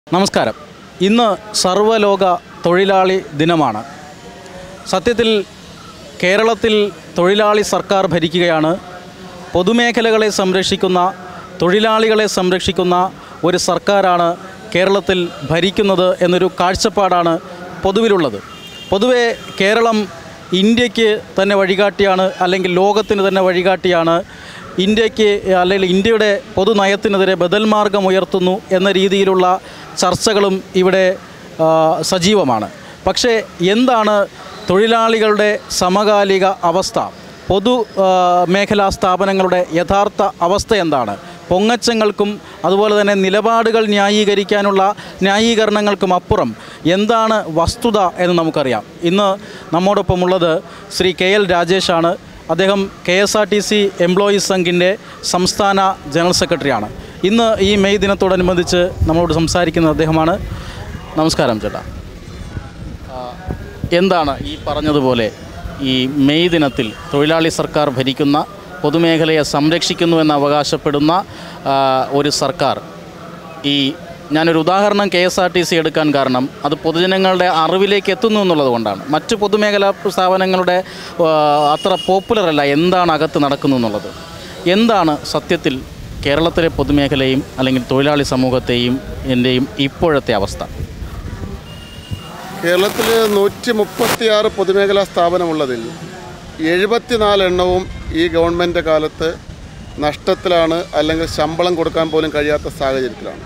നമസ്കാരം ഇന്ന് സർവ്വലോക തൊഴിലാളി ദിനമാണ് സത്യത്തിൽ കേരളത്തിൽ തൊഴിലാളി സർക്കാർ ഭരിക്കുകയാണ് പൊതുമേഖലകളെ സംരക്ഷിക്കുന്ന തൊഴിലാളികളെ സംരക്ഷിക്കുന്ന ഒരു സർക്കാരാണ് കേരളത്തിൽ ഭരിക്കുന്നത് എന്നൊരു കാഴ്ചപ്പാടാണ് പൊതുവിലുള്ളത് പൊതുവെ കേരളം ഇന്ത്യക്ക് തന്നെ വഴികാട്ടിയാണ് അല്ലെങ്കിൽ ലോകത്തിന് തന്നെ വഴികാട്ടിയാണ് ഇന്ത്യക്ക് അല്ലെങ്കിൽ ഇന്ത്യയുടെ പൊതുനയത്തിനെതിരെ ബദൽ മാർഗം ഉയർത്തുന്നു എന്ന രീതിയിലുള്ള ചർച്ചകളും ഇവിടെ ആ, സജീവമാണ് പക്ഷേ എന്താണ് തൊഴിലാളികളുടെ സമകാലിക അവസ്ഥ പൊതു ആ, മേഖലാ സ്ഥാപനങ്ങളുടെ യഥാർത്ഥ അവസ്ഥ എന്താണ് പൊങ്ങച്ചങ്ങൾക്കും അതുപോലെ തന്നെ നിലപാടുകൾ ന്യായീകരിക്കാനുള്ള ന്യായീകരണങ്ങൾക്കും അപ്പുറം എന്താണ് വസ്തുത എന്ന് നമുക്കറിയാം ഇന്ന് നമ്മോടൊപ്പമുള്ളത് ശ്രീ കെ എൽ രാജേഷാണ് അദ്ദേഹം K S R T C employees സംഘിൻ്റെ സംസ്ഥാന ജനറൽ സെക്രട്ടറിയാണ് ഇന്ന് ഈ മെയ് ദിനത്തോടനുബന്ധിച്ച് നമ്മളോട് സംസാരിക്കുന്ന അദ്ദേഹമാണ് നമസ്കാരം ചേട്ടാ ആ, എന്താണ് ഈ പറഞ്ഞതുപോലെ ഈ മെയ് ദിനത്തിൽ തൊഴിലാളി സർക്കാർ ഭരിക്കുന്ന പൊതുമേഖലയെ സംരക്ഷിക്കുന്നുവെന്ന് അവകാശപ്പെടുന്ന ആ, ഒരു സർക്കാർ ഈ ഞാനൊരു ഉദാഹരണം K S R T C എടുക്കാൻ കാരണം അത് പൊതുജനങ്ങളുടെ അറിവിലേക്ക് എത്തുന്നു എന്നുള്ളത് കൊണ്ടാണ് മറ്റ് പൊതുമേഖലാ സ്ഥാപനങ്ങളുടെ ആ, അത്ര പോപ്പുലർ അല്ല എന്താണ് അകത്ത് നടക്കുന്നു എന്നുള്ളത് എന്താണ് സത്യത്തിൽ കേരളത്തിലെ പൊതുമേഖലയും അല്ലെങ്കിൽ തൊഴിലാളി സമൂഹത്തെയും എൻ്റെയും ഇപ്പോഴത്തെ അവസ്ഥ കേരളത്തിൽ നൂറ്റി മുപ്പത്തിയാറ് പൊതുമേഖലാ സ്ഥാപനമുള്ളതിൽ എഴുപത്തിനാല് എണ്ണവും ഈ ഗവൺമെൻറ് കാലത്ത് നഷ്ടത്തിലാണ് അല്ലെങ്കിൽ ശമ്പളം കൊടുക്കാൻ പോലും കഴിയാത്ത സാഹചര്യത്തിലാണ്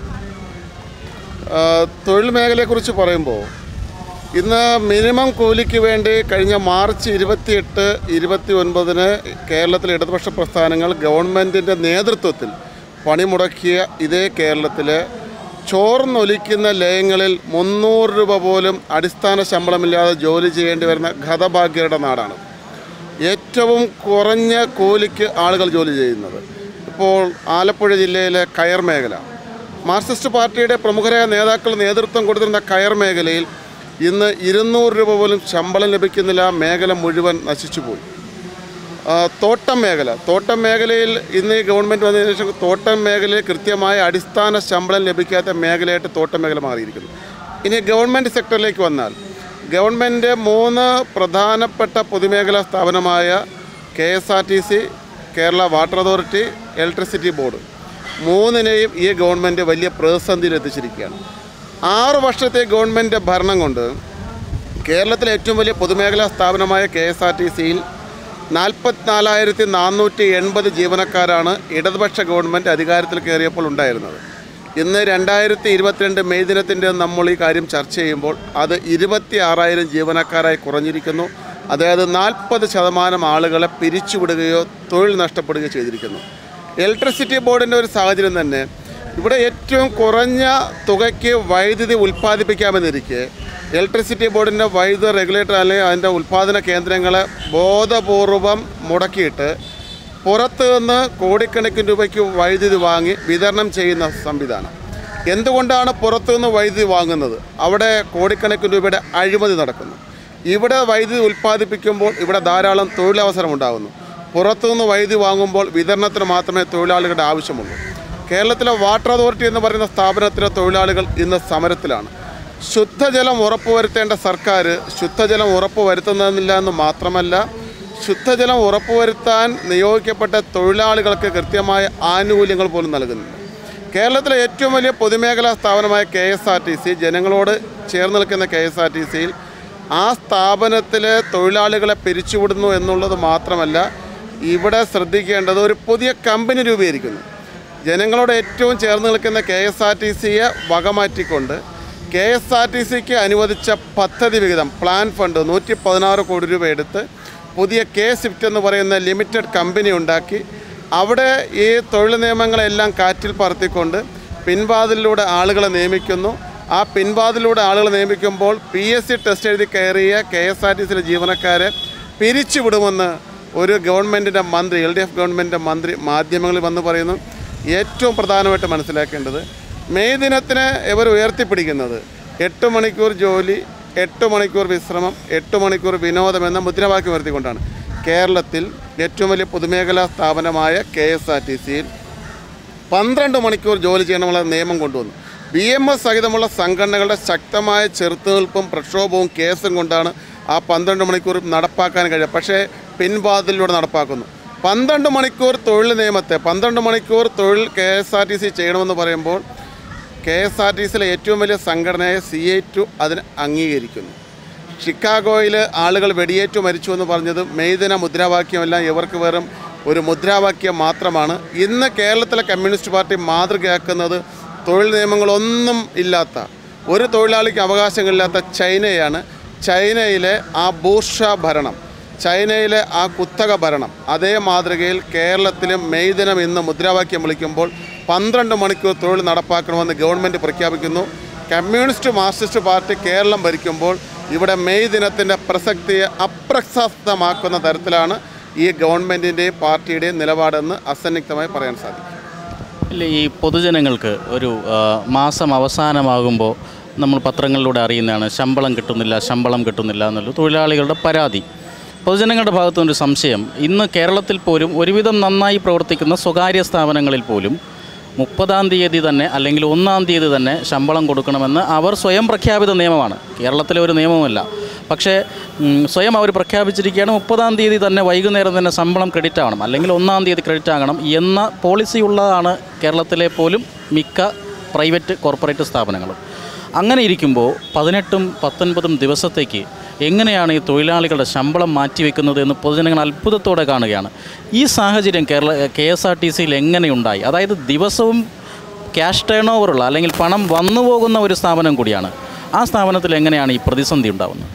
ആ, തൊഴിൽ മേഖലയെക്കുറിച്ച് പറയുമ്പോൾ ഇന്ന് മിനിമം കൂലിക്ക് വേണ്ടി കഴിഞ്ഞ മാർച്ച് ഇരുപത്തിയെട്ട് ഇരുപത്തി ഒൻപതിന് കേരളത്തിലെ ഇടതുപക്ഷ പ്രസ്ഥാനങ്ങൾ ഗവൺമെൻറ്റിൻ്റെ നേതൃത്വത്തിൽ പണിമുടക്കിയ ഇതേ കേരളത്തിലെ ചോർന്നൊലിക്കുന്ന ലയങ്ങളിൽ മുന്നൂറ് രൂപ പോലും അടിസ്ഥാന ശമ്പളമില്ലാതെ ജോലി ചെയ്യേണ്ടി വരുന്ന ഘതഭാഗ്യരുടെ നാടാണ് ഏറ്റവും കുറഞ്ഞ കൂലിക്ക് ആളുകൾ ജോലി ചെയ്യുന്നത് ഇപ്പോൾ ആലപ്പുഴ ജില്ലയിലെ കയർ മേഖല മാർക്സിസ്റ്റ് പാർട്ടിയുടെ പ്രമുഖരായ നേതാക്കൾ നേതൃത്വം കൊടുത്തിരുന്ന കയർ മേഖലയിൽ ഇന്ന് ഇരുന്നൂറ് രൂപ പോലും ശമ്പളം ലഭിക്കുന്നില്ല മേഖല മുഴുവൻ നശിച്ചുപോയി ആ, തോട്ടം മേഖല തോട്ടം മേഖലയിൽ ഇന്ന് ഈ ഗവൺമെൻറ് വന്നതിന് ശേഷം തോട്ടം മേഖലയിൽ കൃത്യമായ അടിസ്ഥാന ശമ്പളം ലഭിക്കാത്ത മേഖലയായിട്ട് തോട്ടം മേഖല മാറിയിരിക്കുന്നു ഇനി ഗവൺമെൻറ് സെക്ടറിലേക്ക് വന്നാൽ ഗവൺമെൻറ് മൂന്ന് പ്രധാനപ്പെട്ട പൊതുമേഖലാ സ്ഥാപനമായ K S R T C Kerala water authority electricity board മൂന്നിനെയും ഈ ഗവൺമെൻറ് വലിയ പ്രതിസന്ധിയിൽ എത്തിച്ചിരിക്കുകയാണ് ആറ് വർഷത്തെ ഗവൺമെൻറ് ഭരണം കൊണ്ട് കേരളത്തിലെ ഏറ്റവും വലിയ പൊതുമേഖലാ സ്ഥാപനമായ കെ എസ് ആർ ടി സിയിൽ നാൽപ്പത്തിനാലായിരത്തി നാനൂറ്റി എൺപത് ജീവനക്കാരാണ് ഇടതുപക്ഷ ഗവൺമെൻറ് അധികാരത്തിൽ കയറിയപ്പോൾ ഉണ്ടായിരുന്നത് ഇന്ന് രണ്ടായിരത്തി ഇരുപത്തിരണ്ട് മെയ് ദിനത്തിൻ്റെ നമ്മൾ ഈ കാര്യം ചർച്ച ചെയ്യുമ്പോൾ അത് ഇരുപത്തി ആറായിരം ജീവനക്കാരായി കുറഞ്ഞിരിക്കുന്നു അതായത് നാൽപ്പത് ശതമാനം ആളുകളെ പിരിച്ചുവിടുകയോ തൊഴിൽ നഷ്ടപ്പെടുകയോ ചെയ്തിരിക്കുന്നു ഇലക്ട്രിസിറ്റി ബോർഡിൻ്റെ ഒരു സാഹചര്യം തന്നെ ഇവിടെ ഏറ്റവും കുറഞ്ഞ തുകയ്ക്ക് വൈദ്യുതി ഉൽപ്പാദിപ്പിക്കാമെന്നിരിക്കെ ഇലക്ട്രിസിറ്റി ബോർഡിൻ്റെ വൈദ്യുത റെഗുലേറ്റർ അല്ലെങ്കിൽ അതിൻ്റെ ഉൽപ്പാദന കേന്ദ്രങ്ങളെ ബോധപൂർവം മുടക്കിയിട്ട് പുറത്ത് നിന്ന് കോടിക്കണക്കിന് രൂപയ്ക്ക് വൈദ്യുതി വാങ്ങി വിതരണം ചെയ്യുന്ന സംവിധാനം എന്തുകൊണ്ടാണ് പുറത്തുനിന്ന് വൈദ്യുതി വാങ്ങുന്നത് അവിടെ കോടിക്കണക്കിന് രൂപയുടെ അഴിമതി നടക്കുന്നു ഇവിടെ വൈദ്യുതി ഉൽപ്പാദിപ്പിക്കുമ്പോൾ ഇവിടെ ധാരാളം തൊഴിലവസരം ഉണ്ടാകുന്നു പുറത്തുനിന്ന് വൈദ്യുതി വാങ്ങുമ്പോൾ വിതരണത്തിന് മാത്രമേ തൊഴിലാളികളുടെ ആവശ്യമുള്ളൂ കേരളത്തിലെ വാട്ടർ അതോറിറ്റി എന്ന് പറയുന്ന സ്ഥാപനത്തിലെ തൊഴിലാളികൾ ഇന്ന് സമരത്തിലാണ് ശുദ്ധജലം ഉറപ്പുവരുത്തേണ്ട സർക്കാർ ശുദ്ധജലം ഉറപ്പുവരുത്തുന്നില്ല എന്ന് മാത്രമല്ല ശുദ്ധജലം ഉറപ്പുവരുത്താൻ നിയോഗിക്കപ്പെട്ട തൊഴിലാളികൾക്ക് കൃത്യമായ ആനുകൂല്യങ്ങൾ പോലും നൽകുന്നില്ല കേരളത്തിലെ ഏറ്റവും വലിയ പൊതുമേഖലാ സ്ഥാപനമായ K S R T C ജനങ്ങളോട് ചേർന്ന് നിൽക്കുന്ന കെ എസ് ആർ ടി സിയിൽ ആ സ്ഥാപനത്തിലെ തൊഴിലാളികളെ പിരിച്ചുവിടുന്നു എന്നുള്ളത് മാത്രമല്ല ഇവിടെ ശ്രദ്ധിക്കേണ്ടത് ഒരു പുതിയ കമ്പനി രൂപീകരിക്കുന്നു ജനങ്ങളോട് ഏറ്റവും ചേർന്ന് നിൽക്കുന്ന കെ എസ് ആർ ടി സിയെ വകമാറ്റിക്കൊണ്ട് കെ എസ് ആർ ടി സിക്ക് അനുവദിച്ച പദ്ധതി വിഹിതം പ്ലാൻ ഫണ്ട് നൂറ്റി പതിനാറ് കോടി രൂപ എടുത്ത് പുതിയ കെ സ്വിഫ്റ്റ് എന്ന് പറയുന്ന ലിമിറ്റഡ് കമ്പനി ഉണ്ടാക്കി അവിടെ ഈ തൊഴിൽ നിയമങ്ങളെല്ലാം കാറ്റിൽ പറത്തിക്കൊണ്ട് പിൻവാതിലൂടെ ആളുകളെ നിയമിക്കുന്നു ആ പിൻവാതിലൂടെ ആളുകളെ നിയമിക്കുമ്പോൾ പി എസ് സി ടെസ്റ്റ് എഴുതി കയറിയ കെ എസ് ആർ ടി സിയിലെ ജീവനക്കാരെ പിരിച്ചുവിടുമെന്ന് ഒരു ഗവൺമെൻറ്റിൻ്റെ മന്ത്രി എൽ ഡി എഫ് ഗവൺമെൻറ്റിൻ്റെ മന്ത്രി മാധ്യമങ്ങളിൽ വന്ന് പറയുന്നു ഏറ്റവും പ്രധാനമായിട്ട് മനസ്സിലാക്കേണ്ടത് മെയ് ദിനത്തിന് ഇവർ ഉയർത്തിപ്പിടിക്കുന്നത് എട്ട് മണിക്കൂർ ജോലി എട്ട് മണിക്കൂർ വിശ്രമം എട്ട് മണിക്കൂർ വിനോദം എന്ന മുദ്രാവാക്യം ഉയർത്തിക്കൊണ്ടാണ് കേരളത്തിൽ ഏറ്റവും വലിയ പൊതുമേഖലാ സ്ഥാപനമായ കെ എസ് ആർ ടി സിയിൽ പന്ത്രണ്ട് മണിക്കൂർ ജോലി ചെയ്യണമെന്നുള്ള നിയമം കൊണ്ടുവന്നു ബി എം എസ് സഹിതമുള്ള സംഘടനകളുടെ ശക്തമായ ചെറുത്തുനിൽപ്പും പ്രക്ഷോഭവും കേസും കൊണ്ടാണ് ആ പന്ത്രണ്ട് മണിക്കൂർ നടപ്പാക്കാൻ കഴിയുക പക്ഷേ പിൻവാതിലൂടെ നടപ്പാക്കുന്നു പന്ത്രണ്ട് മണിക്കൂർ തൊഴിൽ നിയമത്തെ പന്ത്രണ്ട് മണിക്കൂർ തൊഴിൽ K S R T C ചെയ്യണമെന്ന് പറയുമ്പോൾ കെ എസ് ആർ ടി സിയിലെ ഏറ്റവും വലിയ സംഘടനയായ സി എ ടു അതിന് അംഗീകരിക്കുന്നു ഷിക്കാഗോയിൽ ആളുകൾ വെടിയേറ്റു മരിച്ചു എന്ന് പറഞ്ഞത് മെയ് ദിന മുദ്രാവാക്യമല്ല ഇവർക്ക് വെറും ഒരു മുദ്രാവാക്യം മാത്രമാണ് ഇന്ന് കേരളത്തിലെ കമ്മ്യൂണിസ്റ്റ് പാർട്ടി മാതൃകയാക്കുന്നത് തൊഴിൽ നിയമങ്ങളൊന്നും ഇല്ലാത്ത ഒരു തൊഴിലാളിക്ക് അവകാശങ്ങളില്ലാത്ത ചൈനയാണ് ചൈനയിലെ ആ ബൂർഷ ഭരണം ചൈനയിലെ ആ കുത്തക ഭരണം അതേ മാതൃകയിൽ കേരളത്തിലും മെയ് ദിനം ഇന്ന് മുദ്രാവാക്യം വിളിക്കുമ്പോൾ പന്ത്രണ്ട് മണിക്കൂർ തൊഴിൽ നടപ്പാക്കണമെന്ന് ഗവൺമെൻറ് പ്രഖ്യാപിക്കുന്നു കമ്മ്യൂണിസ്റ്റ് മാർക്സിസ്റ്റ് പാർട്ടി കേരളം ഭരിക്കുമ്പോൾ ഇവിടെ മെയ് ദിനത്തിൻ്റെ പ്രസക്തിയെ അപ്രസക്തമാക്കുന്ന തരത്തിലാണ് ഈ ഗവൺമെൻറ്റിൻ്റെയും പാർട്ടിയുടെയും നിലപാടെന്ന് അസന്നിഗ്ധമായി പറയാൻ സാധിക്കും ഇല്ല ഈ പൊതുജനങ്ങൾക്ക് ഒരു ആ, മാസം അവസാനമാകുമ്പോൾ നമ്മൾ പത്രങ്ങളിലൂടെ അറിയുന്നതാണ് ശമ്പളം കിട്ടുന്നില്ല ശമ്പളം കിട്ടുന്നില്ല എന്നുള്ള തൊഴിലാളികളുടെ പരാതി പൊതുജനങ്ങളുടെ ഭാഗത്തു നിന്നൊരു സംശയം ഇന്ന് കേരളത്തിൽ പോലും ഒരുവിധം നന്നായി പ്രവർത്തിക്കുന്ന സ്വകാര്യ സ്ഥാപനങ്ങളിൽ പോലും മുപ്പതാം തീയതി തന്നെ അല്ലെങ്കിൽ ഒന്നാം തീയതി തന്നെ ശമ്പളം കൊടുക്കണമെന്ന് അവർ സ്വയം പ്രഖ്യാപിത നിയമമാണ് കേരളത്തിലെ ഒരു നിയമമല്ല പക്ഷേ ഉം, സ്വയം അവർ പ്രഖ്യാപിച്ചിരിക്കുകയാണ് മുപ്പതാം തീയതി തന്നെ വൈകുന്നേരം തന്നെ ശമ്പളം ക്രെഡിറ്റ് ആവണം അല്ലെങ്കിൽ ഒന്നാം തീയതി ക്രെഡിറ്റ് ആകണം എന്ന പോളിസി ഉള്ളതാണ് കേരളത്തിലെ പോലും മിക്ക പ്രൈവറ്റ് കോർപ്പറേറ്റ് സ്ഥാപനങ്ങളും അങ്ങനെ ഇരിക്കുമ്പോൾ പതിനെട്ടും പത്തൊൻപതും ദിവസത്തേക്ക് എങ്ങനെയാണ് ഈ തൊഴിലാളികളുടെ ശമ്പളം മാറ്റിവെക്കുന്നത് എന്ന് പൊതുജനങ്ങൾ അത്ഭുതത്തോടെ കാണുകയാണ് ഈ സാഹചര്യം Kerala K S R T സിയിൽ എങ്ങനെയുണ്ടായി അതായത് ദിവസവും ക്യാഷ് ടേൺ ഓവറുള്ള അല്ലെങ്കിൽ പണം വന്നു പോകുന്ന ഒരു സ്ഥാപനം കൂടിയാണ് ആ സ്ഥാപനത്തിൽ എങ്ങനെയാണ് ഈ പ്രതിസന്ധി ഉണ്ടാവുന്നത്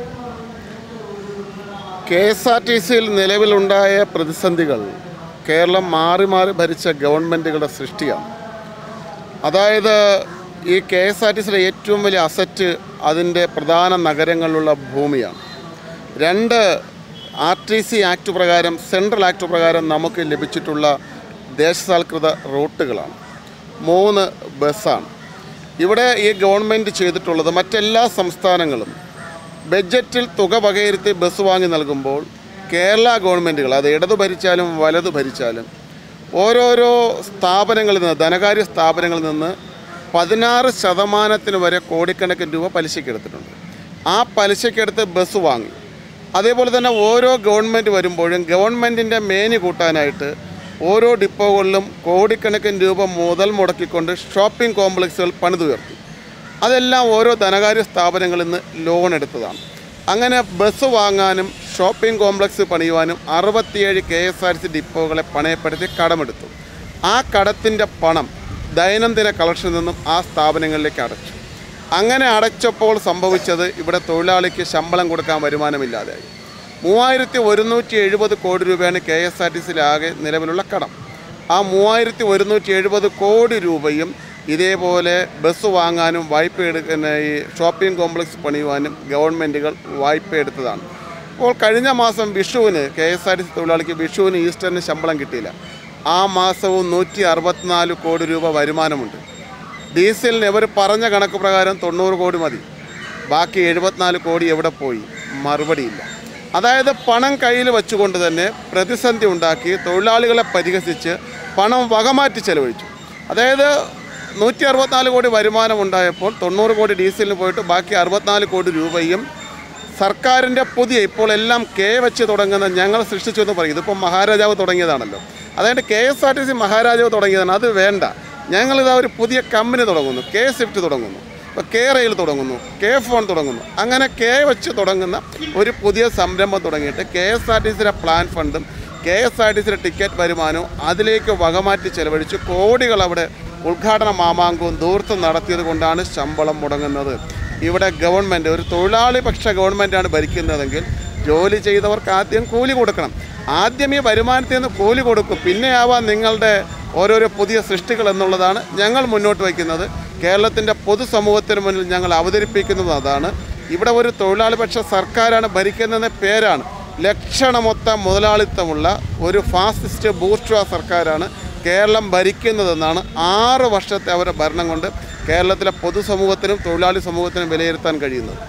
കെ എസ് ആർ ടി സിയിൽ നിലവിലുണ്ടായ പ്രതിസന്ധികൾ കേരളം മാറി മാറി ഭരിച്ച ഗവൺമെൻറ്റുകളുടെ സൃഷ്ടിയാണ് അതായത് ഈ കെ എസ് ആർ ടി സിയിലെ ഏറ്റവും വലിയ അസറ്റ് അതിൻ്റെ പ്രധാന നഗരങ്ങളിലുള്ള ഭൂമിയാണ് രണ്ട് ആർ ടി സി ആക്ട് പ്രകാരം സെൻട്രൽ ആക്ട് പ്രകാരം നമുക്ക് ലഭിച്ചിട്ടുള്ള ദേശസാൽകൃത റൂട്ടുകളാണ് മൂന്ന് ബസ്സാണ് ഇവിടെ ഈ ഗവൺമെൻറ് ചെയ്തിട്ടുള്ളത് മറ്റെല്ലാ സംസ്ഥാനങ്ങളും ബഡ്ജറ്റിൽ തുക വകയിരുത്തി ബസ് വാങ്ങി നൽകുമ്പോൾ കേരള ഗവൺമെൻറ്റുകൾ അത് ഇടതു ഭരിച്ചാലും വലതു ഭരിച്ചാലും ഓരോരോ സ്ഥാപനങ്ങളിൽ നിന്ന് ധനകാര്യ സ്ഥാപനങ്ങളിൽ നിന്ന് പതിനാറ് ശതമാനത്തിന് വരെ കോടിക്കണക്കിന് രൂപ പലിശയ്ക്ക് എടുത്തിട്ടുണ്ട് ആ പലിശയ്ക്കെടുത്ത് ബസ് വാങ്ങി അതേപോലെ തന്നെ ഓരോ ഗവൺമെൻറ് വരുമ്പോഴും ഗവൺമെൻറ്റിൻ്റെ മേനി കൂട്ടാനായിട്ട് ഓരോ ഡിപ്പോകളിലും കോടിക്കണക്കിന് രൂപ മുതൽ മുടക്കിക്കൊണ്ട് ഷോപ്പിംഗ് കോംപ്ലക്സുകൾ പണിതുയർത്തി അതെല്ലാം ഓരോ ധനകാര്യ സ്ഥാപനങ്ങളിൽ നിന്ന് ലോൺ എടുത്തതാണ് അങ്ങനെ ബസ് വാങ്ങാനും ഷോപ്പിംഗ് കോംപ്ലക്സ് പണിയുവാനും അറുപത്തിയേഴ് കെ എസ് ആർ സി ഡിപ്പോകളെ പണയപ്പെടുത്തി കടമെടുത്തു ആ കടത്തിൻ്റെ പണം ദൈനംദിന കളക്ഷനിൽ നിന്നും ആ സ്ഥാപനങ്ങളിലേക്ക് അടച്ചു അങ്ങനെ അടച്ചപ്പോൾ സംഭവിച്ചത് ഇവിടെ തൊഴിലാളിക്ക് ശമ്പളം കൊടുക്കാൻ വരുമാനമില്ലാതെയായി മൂവായിരത്തി ഒരുന്നൂറ്റി എഴുപത് കോടി രൂപയാണ് കെ എസ് ആർ ടി സിയിലാകെ നിലവിലുള്ള കടം ആ മൂവായിരത്തി ഒരുന്നൂറ്റി എഴുപത് കോടി രൂപയും ഇതേപോലെ ബസ് വാങ്ങാനും വായ്പ എടുക്കുന്ന ഈ ഷോപ്പിംഗ് കോംപ്ലക്സ് പണിയുവാനും ഗവൺമെൻറ്റുകൾ വായ്പ എടുത്തതാണ് അപ്പോൾ കഴിഞ്ഞ മാസം വിഷുവിന് K S R T C തൊഴിലാളിക്ക് വിഷുവിന് ഈസ്റ്ററിന് ശമ്പളം കിട്ടിയില്ല ആ മാസവും നൂറ്റി അറുപത്തിനാല് കോടി രൂപ വരുമാനമുണ്ട് ഡീസലിന് ഇവർ പറഞ്ഞ കണക്ക് പ്രകാരം തൊണ്ണൂറ് കോടി മതി ബാക്കി എഴുപത്തിനാല് കോടി എവിടെ പോയി മറുപടിയില്ല അതായത് പണം കയ്യിൽ വെച്ചുകൊണ്ട് തന്നെ പ്രതിസന്ധി ഉണ്ടാക്കി തൊഴിലാളികളെ പരിഹസിച്ച് പണം വകമാറ്റി ചെലവഴിച്ചു അതായത് നൂറ്റി അറുപത്തിനാല് കോടി വരുമാനം ഉണ്ടായപ്പോൾ തൊണ്ണൂറ് കോടി ഡീസലിന് പോയിട്ട് ബാക്കി അറുപത്തിനാല് കോടി രൂപയും സർക്കാരിൻ്റെ പുതിയ ഇപ്പോൾ എല്ലാം കെ വെച്ച് തുടങ്ങുന്ന ഞങ്ങൾ സൃഷ്ടിച്ചു എന്ന് പറയും ഇതിപ്പോൾ മഹാരാജാവ് തുടങ്ങിയതാണല്ലോ അതായത് K S R T C മഹാരാജാവ് തുടങ്ങിയതാണ് അത് വേണ്ട ഞങ്ങളിതാ ഒരു പുതിയ കമ്പനി തുടങ്ങുന്നു കെ സ്വിഫ്റ്റ് തുടങ്ങുന്നു ഇപ്പോൾ കെ റെയിൽ തുടങ്ങുന്നു കെ ഫോൺ തുടങ്ങുന്നു അങ്ങനെ കെ വെച്ച് തുടങ്ങുന്ന ഒരു പുതിയ സംരംഭം തുടങ്ങിയിട്ട് കെ എസ് ആർ ടി സിയുടെ പ്ലാൻ ഫണ്ടും കെ എസ് ആർ ടി സിയുടെ ടിക്കറ്റ് വരുമാനവും അതിലേക്ക് വകമാറ്റി ചെലവഴിച്ച് കോടികൾ അവിടെ ഉദ്ഘാടന മാമാങ്കവും ദൂർത്തും നടത്തിയത് കൊണ്ടാണ് ശമ്പളം മുടങ്ങുന്നത് ഇവിടെ ഗവൺമെൻറ് ഒരു തൊഴിലാളി പക്ഷ ഗവൺമെൻറ്റാണ് ഭരിക്കുന്നതെങ്കിൽ ജോലി ചെയ്തവർക്ക് ആദ്യം കൂലി കൊടുക്കണം ആദ്യം ഈ വരുമാനത്തിൽ നിന്ന് കൂലി കൊടുക്കും പിന്നെയാവാം നിങ്ങളുടെ ഓരോരോ പുതിയ സൃഷ്ടികൾ എന്നുള്ളതാണ് ഞങ്ങൾ മുന്നോട്ട് വയ്ക്കുന്നത് കേരളത്തിൻ്റെ പൊതുസമൂഹത്തിന് മുന്നിൽ ഞങ്ങൾ അവതരിപ്പിക്കുന്നത് അതാണ് ഇവിടെ ഒരു തൊഴിലാളി പക്ഷ സർക്കാരാണ് ഭരിക്കുന്നതെന്ന പേരാണ് ലക്ഷണമൊത്ത മുതലാളിത്തമുള്ള ഒരു ഫാസിസ്റ്റ് ബൂർഷ്വ സർക്കാരാണ് കേരളം ഭരിക്കുന്നതെന്നാണ് ആറ് വർഷത്തെ അവരുടെ ഭരണം കൊണ്ട് കേരളത്തിലെ പൊതുസമൂഹത്തിനും തൊഴിലാളി സമൂഹത്തിനും വിലയിരുത്താൻ കഴിയുന്നത്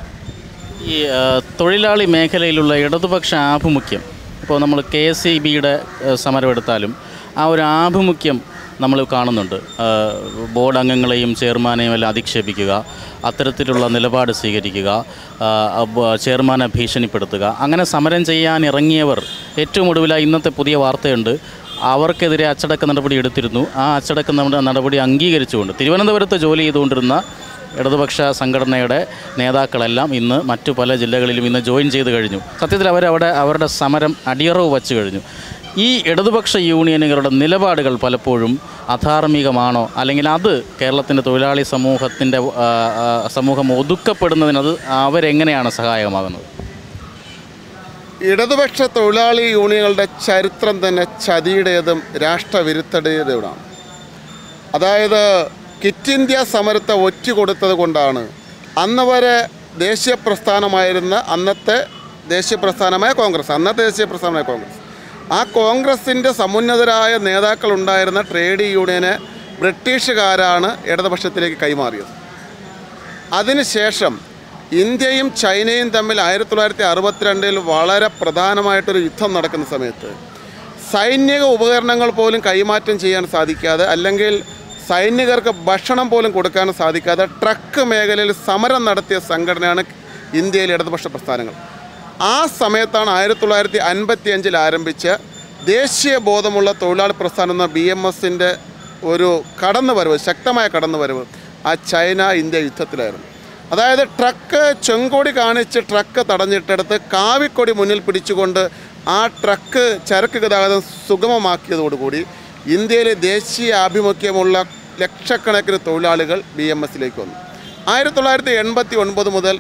ഈ ആ, തൊഴിലാളി മേഖലയിലുള്ള ഇടതുപക്ഷ ആഭിമുഖ്യം ഇപ്പോൾ നമ്മൾ കെ എസ് ഇ ബിയുടെ സമരം എടുത്താലും ആ ഒരു ആഭിമുഖ്യം നമ്മൾ കാണുന്നുണ്ട് ആ, ബോർഡ് അംഗങ്ങളെയും ചെയർമാനെയും എല്ലാം അധിക്ഷേപിക്കുക അത്തരത്തിലുള്ള നിലപാട് സ്വീകരിക്കുക ആ, ബ- ചെയർമാനെ ഭീഷണിപ്പെടുത്തുക അങ്ങനെ സമരം ചെയ്യാൻ ഇറങ്ങിയവർ ഏറ്റവും ഒടുവിലായി ഇന്നത്തെ പുതിയ വാർത്തയുണ്ട് അവർക്കെതിരെ അച്ചടക്ക നടപടി എടുത്തിരുന്നു ആ അച്ചടക്ക നട- നടപടി അംഗീകരിച്ചുകൊണ്ട് തിരുവനന്തപുരത്ത് ജോലി ചെയ്തുകൊണ്ടിരുന്ന ഇടതുപക്ഷ സംഘടനയുടെ നേതാക്കളെല്ലാം ഇന്ന് മറ്റു പല ജില്ലകളിലും ഇന്ന് ജോയിൻ ചെയ്ത് കഴിഞ്ഞു സത്യത്തിൽ അവരവിടെ അവരുടെ സമരം അടിയറവ് വച്ചു കഴിഞ്ഞു ഈ ഇടതുപക്ഷ യൂണിയനുകളുടെ നിലപാടുകൾ പലപ്പോഴും അധാർമികമാണോ അല്ലെങ്കിൽ അത് കേരളത്തിൻ്റെ തൊഴിലാളി സമൂഹത്തിൻ്റെ ആ, ആ, സമൂഹം ഒതുക്കപ്പെടുന്നതിന് അത് അവരെങ്ങനെയാണ് സഹായകമാകുന്നത് ഇടതുപക്ഷ തൊഴിലാളി യൂണിയനുകളുടെ ചരിത്രം തന്നെ ചതിയുടേതും രാഷ്ട്രവിരുദ്ധതയുടേതുമാണ് അതായത് കിറ്റ് ഇന്ത്യ സമരത്തെ ഒറ്റുകൊടുത്തത് കൊണ്ടാണ് അന്ന് വരെ ദേശീയ പ്രസ്ഥാനമായിരുന്ന അന്നത്തെ ദേശീയ പ്രസ്ഥാനമായ കോൺഗ്രസ് അന്നത്തെ ദേശീയ പ്രസ്ഥാനമായ കോൺഗ്രസ് ആ കോൺഗ്രസിൻ്റെ സമുന്നതരായ നേതാക്കൾ ഉണ്ടായിരുന്ന ട്രേഡ് യൂണിയനെ ബ്രിട്ടീഷുകാരാണ് ഇടതുപക്ഷത്തിലേക്ക് കൈമാറിയത് അതിനുശേഷം ഇന്ത്യയും ചൈനയും തമ്മിൽ ആയിരത്തി തൊള്ളായിരത്തി അറുപത്തിരണ്ടിൽ വളരെ പ്രധാനമായിട്ടൊരു യുദ്ധം നടക്കുന്ന സമയത്ത് സൈനിക ഉപകരണങ്ങൾ പോലും കൈമാറ്റം ചെയ്യാൻ സാധിക്കാതെ അല്ലെങ്കിൽ സൈനികർക്ക് ഭക്ഷണം പോലും കൊടുക്കാൻ സാധിക്കാതെ ട്രക്ക് മേഖലയിൽ സമരം നടത്തിയ സംഘടനയാണ് ഇന്ത്യയിലെ ഇടതുപക്ഷ പ്രസ്ഥാനങ്ങൾ ആ സമയത്താണ് ആയിരത്തി തൊള്ളായിരത്തി അൻപത്തി അഞ്ചിൽ ആരംഭിച്ച ദേശീയ ബോധമുള്ള തൊഴിലാളി പ്രസ്ഥാനം എന്ന ബി എം എസിൻ്റെ ഒരു കടന്നുവരവ് ശക്തമായ കടന്നുവരവ് ആ ചൈന ഇന്ത്യ യുദ്ധത്തിലായിരുന്നു അതായത് ട്രക്ക് ചെങ്കൊടി കാണിച്ച് ട്രക്ക് തടഞ്ഞിട്ടെടുത്ത് കാവിക്കൊടി മുന്നിൽ പിടിച്ചുകൊണ്ട് ആ ട്രക്ക് ചരക്ക് ഗതാഗതം സുഗമമാക്കിയതോടുകൂടി ഇന്ത്യയിലെ ദേശീയ ആഭിമുഖ്യമുള്ള ലക്ഷക്കണക്കിന് തൊഴിലാളികൾ ബി എം എസിലേക്ക് വന്നു ആയിരത്തി തൊള്ളായിരത്തി എൺപത്തി ഒൻപത് മുതൽ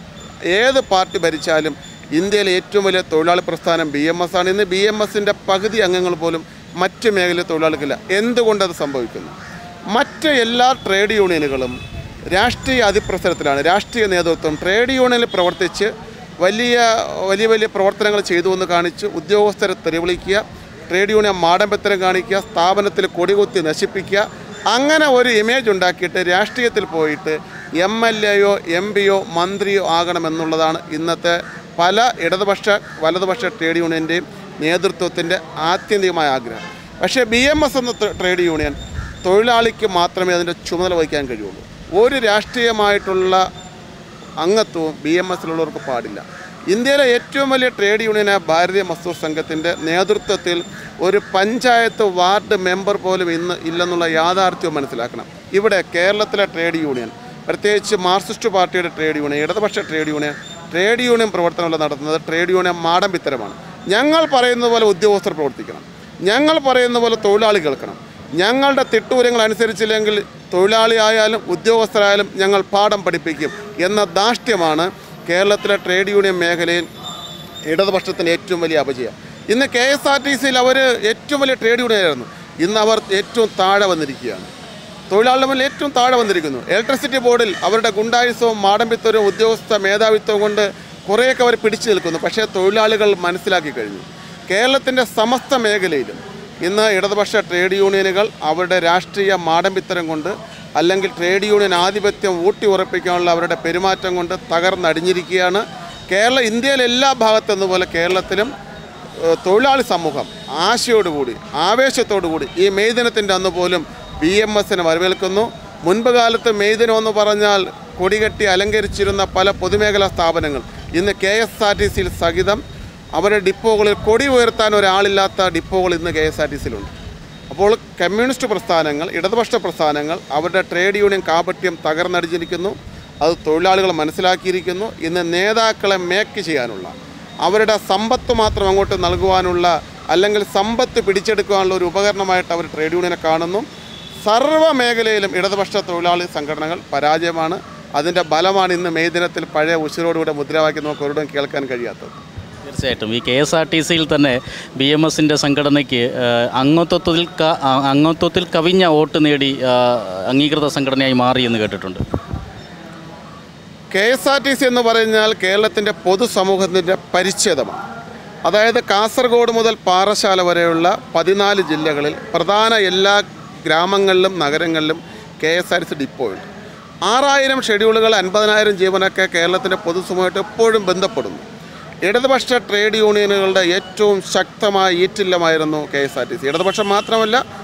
ഏത് പാർട്ടി ഭരിച്ചാലും ഇന്ത്യയിലെ ഏറ്റവും വലിയ തൊഴിലാളി പ്രസ്ഥാനം ബി എം എസ് ആണ് ഇന്ന് ബി എം എസിൻ്റെ പകുതി അംഗങ്ങൾ പോലും മറ്റ് മേഖലയിൽ തൊഴിലാളികളില്ല എന്തുകൊണ്ടത് സംഭവിക്കുന്നു മറ്റ് എല്ലാ ട്രേഡ് യൂണിയനുകളും രാഷ്ട്രീയ അതിപ്രസരത്തിലാണ് രാഷ്ട്രീയ നേതൃത്വം ട്രേഡ് യൂണിയനിൽ പ്രവർത്തിച്ച് വലിയ വലിയ വലിയ പ്രവർത്തനങ്ങൾ ചെയ്തു എന്ന് കാണിച്ച് ഉദ്യോഗസ്ഥരെ തെരുവിളിക്കുക ട്രേഡ് യൂണിയൻ മാടമ്പത്തരം കാണിക്കുക സ്ഥാപനത്തിൽ കൊടികുത്തി നശിപ്പിക്കുക അങ്ങനെ ഒരു ഇമേജ് ഉണ്ടാക്കിയിട്ട് രാഷ്ട്രീയത്തിൽ പോയിട്ട് എം എൽ എയോ എം പിയോ മന്ത്രിയോ ആകണമെന്നുള്ളതാണ് ഇന്നത്തെ പല ഇടതുപക്ഷ വലതുപക്ഷ ട്രേഡ് യൂണിയൻ്റെയും നേതൃത്വത്തിൻ്റെ ആത്യന്തികമായ ആഗ്രഹം പക്ഷേ ബി എം എസ് എന്ന ത- ട്രേഡ് യൂണിയൻ തൊഴിലാളിക്ക് മാത്രമേ അതിൻ്റെ ചുമതല വഹിക്കാൻ കഴിയുള്ളൂ ഒരു രാഷ്ട്രീയമായിട്ടുള്ള അംഗത്വവും ബി എം എസിലുള്ളവർക്ക് പാടില്ല ഇന്ത്യയിലെ ഏറ്റവും വലിയ ട്രേഡ് യൂണിയനായ ഭാരതീയ മസ്ദൂർ സംഘത്തിൻ്റെ നേതൃത്വത്തിൽ ഒരു പഞ്ചായത്ത് വാർഡ് മെമ്പർ പോലും ഇന്ന് ഇല്ലെന്നുള്ള യാഥാർത്ഥ്യവും മനസ്സിലാക്കണം ഇവിടെ കേരളത്തിലെ ട്രേഡ് യൂണിയൻ പ്രത്യേകിച്ച് മാർക്സിസ്റ്റ് പാർട്ടിയുടെ ട്രേഡ് യൂണിയൻ ഇടതുപക്ഷ ട്രേഡ് യൂണിയൻ ട്രേഡ് യൂണിയൻ പ്രവർത്തനങ്ങൾ നടത്തുന്നത് ട്രേഡ് യൂണിയൻ മാടമ്പിത്തരമാണ് ഞങ്ങൾ പറയുന്നത് പോലെ ഉദ്യോഗസ്ഥർ പ്രവർത്തിക്കണം ഞങ്ങൾ പറയുന്ന പോലെ തൊഴിലാളി കേൾക്കണം ഞങ്ങളുടെ തിട്ടൂരങ്ങൾ അനുസരിച്ചില്ലെങ്കിൽ തൊഴിലാളി ആയാലും ഉദ്യോഗസ്ഥരായാലും ഞങ്ങൾ പാഠം പഠിപ്പിക്കും എന്ന ധാർഷ്ട്യമാണ് കേരളത്തിലെ ട്രേഡ് യൂണിയൻ മേഖലയിൽ ഇടതുപക്ഷത്തിൻ്റെ ഏറ്റവും വലിയ അപജയം ഇന്ന് കെ എസ് ആർ ടി സിയിൽ അവർ ഏറ്റവും വലിയ ട്രേഡ് യൂണിയൻ ആയിരുന്നു ഇന്ന് അവർ ഏറ്റവും താഴെ വന്നിരിക്കുകയാണ് തൊഴിലാളികൾ തമ്മിൽ ഏറ്റവും താഴെ വന്നിരിക്കുന്നു ഇലക്ട്രിസിറ്റി ബോർഡിൽ അവരുടെ ഗുണ്ടായുസവും മാടമ്പിത്തരവും ഉദ്യോഗസ്ഥ മേധാവിത്വവും കൊണ്ട് കുറേയൊക്കെ അവർ പിടിച്ചു നിൽക്കുന്നു പക്ഷേ തൊഴിലാളികൾ മനസ്സിലാക്കി കഴിഞ്ഞു കേരളത്തിൻ്റെ സമസ്ത മേഖലയിലും ഇന്ന് ഇടതുപക്ഷ ട്രേഡ് യൂണിയനുകൾ അവരുടെ രാഷ്ട്രീയ മാടമ്പിത്തരം കൊണ്ട് അല്ലെങ്കിൽ ട്രേഡ് യൂണിയൻ ആധിപത്യം ഊട്ടി ഉറപ്പിക്കാനുള്ള അവരുടെ പെരുമാറ്റം കൊണ്ട് തകർന്നടിഞ്ഞിരിക്കുകയാണ് കേരള ഇന്ത്യയിലെ എല്ലാ ഭാഗത്തെന്നപോലെ കേരളത്തിലും ഏഹ് തൊഴിലാളി സമൂഹം ആശയോടുകൂടി ആവേശത്തോടുകൂടി ഈ മെയ് ദിനത്തിൻ്റെ അന്ന് പോലും ബി എം എസിനെ വരവേൽക്കുന്നു മുൻപ് കാലത്ത് മെയ് ദിനം എന്ന് പറഞ്ഞാൽ കൊടികെട്ടി അലങ്കരിച്ചിരുന്ന പല പൊതുമേഖലാ സ്ഥാപനങ്ങൾ ഇന്ന് കെ എസ് ആർ ടി സിയിൽ സഹിതം അവരുടെ ഡിപ്പോകളിൽ കൊടി ഉയർത്താൻ ഒരാളില്ലാത്ത ഡിപ്പോകൾ ഇന്ന് കെ എസ് ആർ ടി സിയിലുണ്ട് അപ്പോൾ കമ്മ്യൂണിസ്റ്റ് പ്രസ്ഥാനങ്ങൾ ഇടതുപക്ഷ പ്രസ്ഥാനങ്ങൾ അവരുടെ ട്രേഡ് യൂണിയൻ കാപട്യം തകർന്നടിഞ്ഞിരിക്കുന്നു അത് തൊഴിലാളികൾ മനസ്സിലാക്കിയിരിക്കുന്നു ഇന്ന് നേതാക്കളെ മേക്ക് ചെയ്യാനുള്ള അവരുടെ സമ്പത്ത് മാത്രം അങ്ങോട്ട് നൽകുവാനുള്ള അല്ലെങ്കിൽ സമ്പത്ത് പിടിച്ചെടുക്കുവാനുള്ള ഒരു ഉപകരണമായിട്ട് അവർ ട്രേഡ് യൂണിയനെ കാണുന്നു സർവ്വ മേഖലയിലും ഇടതുപക്ഷ തൊഴിലാളി സംഘടനകൾ പരാജയമാണ് അതിൻ്റെ ബലമാണ് ഇന്ന് മെയ് ദിനത്തിൽ പഴയ ഉശിരോടുകൂടെ മുദ്രാവാക്യം നമുക്ക് ഒരിടം കേൾക്കാൻ കഴിയാത്തത് തീർച്ചയായിട്ടും ഈ കെ എസ് ആർ ടി സിയിൽ തന്നെ ബി എം എസിൻ്റെ സംഘടനയ്ക്ക് ആ, അംഗത്വത്തിൽ ക- ആ, അംഗത്വത്തിൽ കവിഞ്ഞ വോട്ട് നേടി ആ, അംഗീകൃത സംഘടനയായി മാറി എന്ന് കേട്ടിട്ടുണ്ട് K S R T C എന്ന് പറഞ്ഞാൽ കേരളത്തിൻ്റെ പൊതുസമൂഹത്തിൻ്റെ പരിച്ഛേദമാണ് അതായത് കാസർഗോഡ് മുതൽ പാറശാല വരെയുള്ള പതിനാല് ജില്ലകളിൽ പ്രധാന എല്ലാ ഗ്രാമങ്ങളിലും നഗരങ്ങളിലും K S R T C ഡിപ്പോയുണ്ട് ആറായിരം ഷെഡ്യൂളുകൾ അൻപതിനായിരം ജീവനൊക്കെ കേരളത്തിൻ്റെ പൊതുസമൂഹമായിട്ട് എപ്പോഴും ബന്ധപ്പെടുന്നു ഇടതുപക്ഷ ട്രേഡ് യൂണിയനുകളുടെ ഏറ്റവും ശക്തമായ ഈറ്റില്ലമായിരുന്നു K S R T C ഇടതുപക്ഷം മാത്രമല്ല